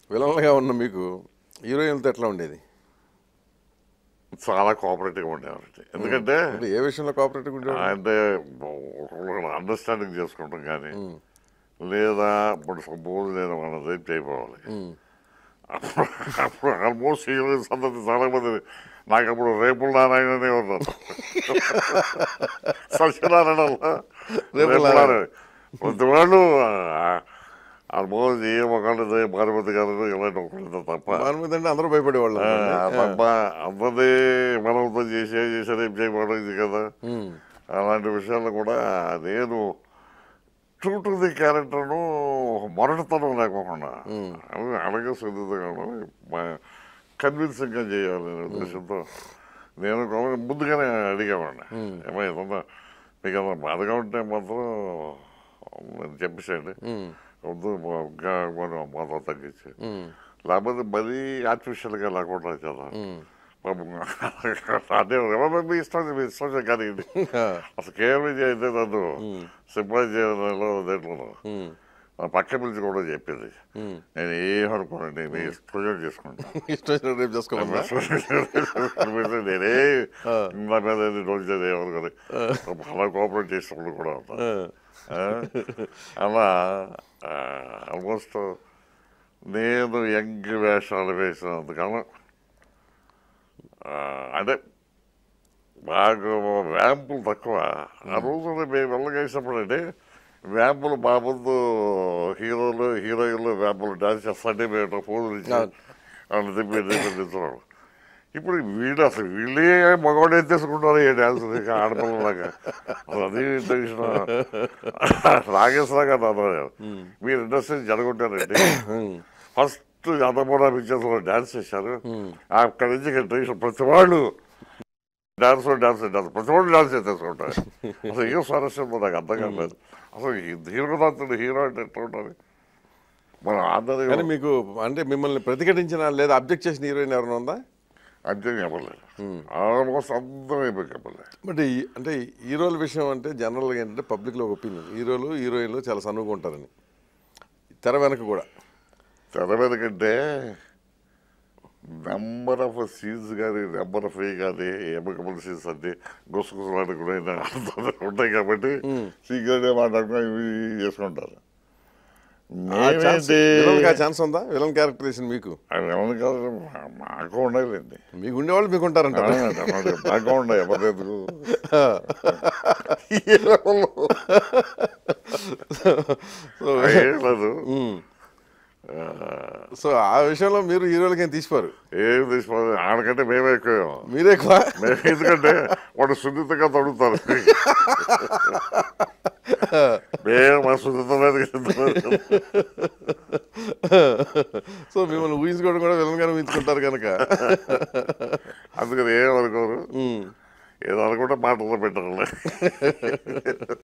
విలన్గా ఉన్న మీకు హీరోయిన్తో ఎట్లా ఉండేది చాలా కోఆపరేటివ్గా ఉండేవారండి ఎందుకంటే అంటే ఏ విషయంలో కోఆపరేటివ్ ఉండేవాడు అంటే ఒకళ్ళు అండర్స్టాండింగ్ చేసుకుంటాం కానీ లేదా ఇప్పుడు సపోజ్ నేను మన రేపు చేయబోవాలి అప్పుడు అప్పుడు ఆల్మోస్ట్ హీరోయిన్స్ అందరినీ చాలా మంది నాకు అప్పుడు రేపుల నారాయణనే ఉన్నారు సత్యనారాయణ రేపుల నారాయణ ప్రతి వాళ్ళు ఆల్మోస్ట్ ఏ ఒకళ్ళు భానుమతి గారు ఇలాంటి ఒకళ్ళు తప్ప దాని మీద అంటే అందరూ భయపడేవాళ్ళు ఆ, తప్ప అందరినీ బలవంతం చేసే చేసే రేపు చేయబడడం ఇది కదా అలాంటి విషయాల్లో కూడా నేను ట్రూ టు ది క్యారెక్టర్ను మొరటతనం లేకోకుండా అది అలాగే సున్నితంగా కన్విన్సింగ్గా చేయాలి అనే ఉద్దేశంతో నేను కూడా ముందుగానే అడిగేవాడిని ఏమో ఏదన్నా మీకు ఏదన్నా బాధగా ఉంటే మాత్రం నేను చెప్పేసేయండి వద్దు ఇంకా మనం మాత్రం తగ్గించి లేకపోతే మరీ ఆర్టిఫిషియల్గా లేకుండా చేద్దాం పాపం అదే ఎవరో మీ ఇష్టం మీ ఇష్టం కానీ ఇది అసలు కేవలం ఇది అయితే నన్ను సిబ్బంది చేయడంలో దేంట్లో నా పక్క పిలిచి కూడా చెప్పింది నేను ఏమనుకోనండి మీ ఇష్టం చేసుకుంటాను ఇష్టం వచ్చినట్టు రేపు చేసుకోమన్నా నేనే నా మీద రోజు ఏమనుకోని అలా కోఆపరేట్ చేసినప్పుడు కూడా ఉంటాను ఆ, అలా ఆల్మోస్ట్ నేను యంగ్ వేషాలు వేసినందుకన్నా ఆ, అంటే బాగా ర్యాంపులు తక్కువ ఆ రోజున మేము వెళ్ళగేసినప్పుడు అంటే ర్యాంపులు మా ముందు హీరోలు హీరోయిన్లు ర్యాంపులు డాన్స్ చేస్తుంటే మేము ఫోన్లు ఇచ్చి వాళ్ళు తిప్పి తిప్పి తెచ్చున్నాడు ఇప్పుడు వీళ్ళు అసలు వీళ్ళే మగవాడే తీసుకుంటారు ఏ డ్యాన్స్ ఆడపిల్లలాగా అసలు అది తెలిసిన నాగేశ్వర గారు అన్నారు మీరు ఇండస్ట్రీ జరగొట్టారండి ఫస్ట్ అన్నపూర్ణ పిక్చర్స్ లో డాన్స్ చేశారు అక్కడి నుంచి ఇక్కడ ట్రైన్ ప్రతి వాళ్ళు డాన్స్ డాన్స్ డాన్స్ ప్రతి వాళ్ళు డాన్స్ చేసేసుకుంటారు అసలు ఏం స్వారస్యం ఉందో నాకు అర్థం కాలేదు అసలు హీరోనాథుడు హీరో అంటే ఎట్లా ఉంటుంది మన అందరి కానీ మీకు అంటే మిమ్మల్ని ప్రతిఘటించిన లేదా అబ్జెక్ట్ చేసిన హీరోయిన్ ఎవరైనా ఉందా అంతే చెప్పలేదు ఆల్మోస్ట్ అందరం అయిపోయి చెప్పలేదు బట్ ఈ- అంటే హీరోల విషయం అంటే జనరల్గా ఏంటంటే పబ్లిక్లో ఒక ఒపీనియన్ హీరోలు హీరోయిన్లు చాలా సనువుగా ఉంటారని తెర వెనక కూడా తెర మీద కంటే నెంబర్ ఆఫ్ సీన్స్ కానీ నెంబర్ ఆఫ్ ఏ కానీ ఎమకబుల్ సీన్స్ అంటే గుసగుసలాడు కూడా ఉంటాయి కాబట్టి సీక్రెట్ మాట్లాడుకుని ఇవి చేసుకుంటారు ఆ ఛాన్స్ నేనేంటి విలన్కి ఆ ఛాన్స్ ఉందా విలన్ క్యారెక్టరేషన్ మీకు అది ఎవరిని కాదు మాకు ఉండేదండి మీకు ఉండేవాళ్ళు మీకు ఉంటారంట మాకు ఉండే ఎవరెందుకు సో ఏం లేదు సో ఆ విషయంలో మీరు హీరోలకి ఏం తీసిపారు ఏం తీసుకోవాలి ఆడకంటే మేమే ఎక్కువ మీరే ఎక్కువ మేము ఎందుకంటే వాడు సున్నితంగా తడుగుతారు మేము మా సున్నితమైన సో మిమ్మల్ని ఊహించుకోవడం కూడా విలన్ గానే ఊహించుకుంటారు కనుక అందుకని ఏమనుకోరు ఏదో అనుకుంటే మాటల్లో పెట్టాలి